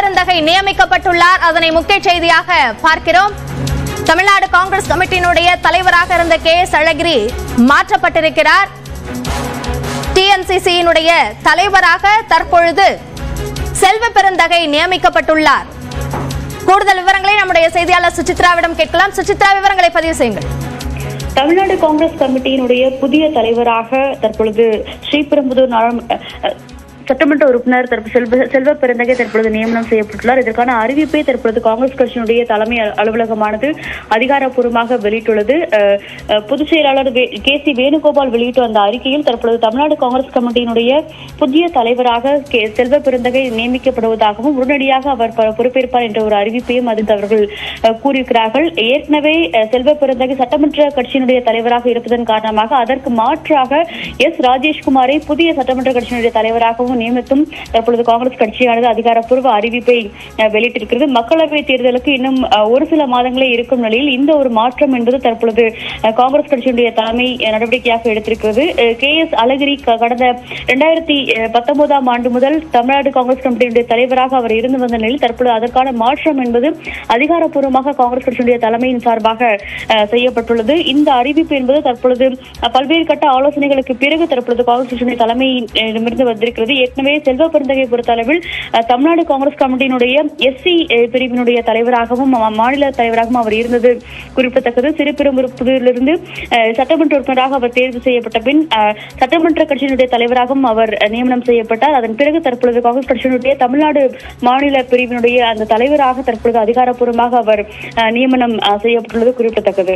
பெருந்தகை நியமிக்கப்பட்டுள்ளார் அதனை முக்கிய செய்தியாக பார்க்கிறோம் தமிழ்நாடு காங்கிரஸ் கமிட்டியினுடைய தலைவராக இருந்த கே எஸ் அழகிரி மாற்றப்பட்டிருக்கிறார் டிஎன்சிசியினுடைய தலைவராக தற்பொழுது செல்வ பெருந்தகை நியமிக்கப்பட்டுள்ளார் கூடுதல் விவரங்களை நம்முடைய செய்தியாளர் சுசித்ராவிடம் கேட்கலாம் சுசித்ரா விவரங்களை பதிவு செய்யுங்கள் தமிழ்நாடு காங்கிரஸ் கமிட்டியினுடைய புதிய தலைவராக தற்பொழுது ஸ்ரீபெரும்புதூர் நாடாளு- அஹ், சட்டமன்ற உறுப்பினர் தற்ப- செல்வ செல்வ பெருந்தகை தற்பொழுது நியமனம் செய்யப்பட்டுள்ளார் இதற்கான அறிவிப்பை தற்பொழுது காங்கிரஸ் கட்சியினுடைய தலைமை அலு- அலுவலகமானது அதிகாரப்பூர்வமாக வெளியிட்டுள்ளது அஹ், அஹ், பொதுச் செயலாளர் வே- கே சி வேணுகோபால் வெளியிட்ட அந்த அறிக்கையில் தற்பொழுது தமிழ்நாடு காங்கிரஸ் கமிட்டியினுடைய புதிய தலைவராக கே செல்வ பெருந்தகை நியமிக்கப்படுவதாகவும் உடனடியாக அவர் ப- பொறுப்பேற்பார் என்ற ஒரு அறிவிப்பையும் அதில் அவர்கள் அஹ், கூறியிருக்கிறார்கள் ஏற்கனவே அஹ், செல்வ பெருந்தகை சட்டமன்ற கட்சியினுடைய தலைவராக இருப்பதன் காரணமாக அதற்கு மாற்றாக எஸ் ராஜேஷ்குமாரை புதிய சட்டமன்ற கட்சியினுடைய தலைவராகவும் நியமித்தும் தற்பொழுது காங்கிரஸ் கட்சியானது அதிகாரப்பூர்வ அறிவிப்பை அஹ், வெளியிட்டிருக்கிறது மக்களவை தேர்தலுக்கு இன்னும் அஹ், ஒரு சில மாதங்களே இருக்கும் நிலையில் இந்த ஒரு மாற்றம் என்பது தற்பொழுது அஹ், காங்கிரஸ் கட்சியினுடைய தலைமை அஹ், நடவடிக்கையாக எடுத்திருக்கிறது கே எஸ் அழகிரி க- கடந்த இரண்டாயிரத்தி பத்தொன்பதாம் ஆண்டு முதல் தமிழ்நாடு காங்கிரஸ் கமிட்டியினுடைய தலைவராக அவர் இருந்து வந்த நிலையில் தற்பொழுது அதற்கான மாற்றம் என்பது அதிகாரப்பூர்வமாக காங்கிரஸ் கட்சியினுடைய தலைமையின் சார்பாக அஹ், செய்யப்பட்டுள்ளது இந்த அறிவிப்பு என்பது தற்பொழுது அஹ், பல்வேறு கட்ட ஆலோசனைகளுக்கு பிறகு தற்பொழுது காங்கிரஸ் கட்சியினுடைய தலைமையிடமிருந்து வந்திருக்கிறது ஏற்கனவே செல்வ பெருந்தகை பொறுத்தளவில் அஹ், தமிழ்நாடு காங்கிரஸ் கமிட்டியினுடைய எஸ்சி பிரிவினுடைய தலைவராகவும் மா- மாநில தலைவராகவும் அவர் இருந்தது குறிப்பிடத்தக்கது சிறுபெரும்புதூரிலிருந்து அஹ், சட்டமன்ற உறுப்பினராக அவர் தேர்வு செய்யப்பட்ட பின் அஹ், சட்டமன்ற கட்சியினுடைய தலைவராகவும் அவர் அஹ், நியமனம் செய்யப்பட்டார் அதன் பிறகு தற்பொழுது காங்கிரஸ் கட்சியினுடைய தமிழ்நாடு மாநில பிரிவினுடைய அந்த தலைவராக தற்பொழுது அதிகாரப்பூர்வமாக அவர் அஹ், நியமனம் அஹ், செய்யப்பட்டுள்ளது குறிப்பிடத்தக்கது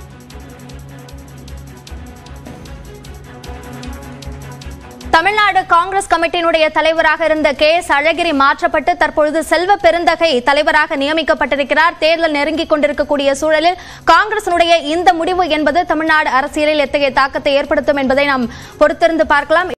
தமிழ்நாடு காங்கிரஸ் கமிட்டியினுடைய தலைவராக இருந்த கே எஸ் அழகிரி மாற்றப்பட்டு தற்பொழுது செல்வ பெருந்தகை தலைவராக நியமிக்கப்பட்டிருக்கிறார் தேர்தல் நெருங்கிக் கொண்டிருக்கக்கூடிய சூழலில் காங்கிரசினுடைய இந்த முடிவு என்பது தமிழ்நாடு அரசியலில் எத்தகைய தாக்கத்தை ஏற்படுத்தும் என்பதை நாம் பொறுத்திருந்து பார்க்கலாம்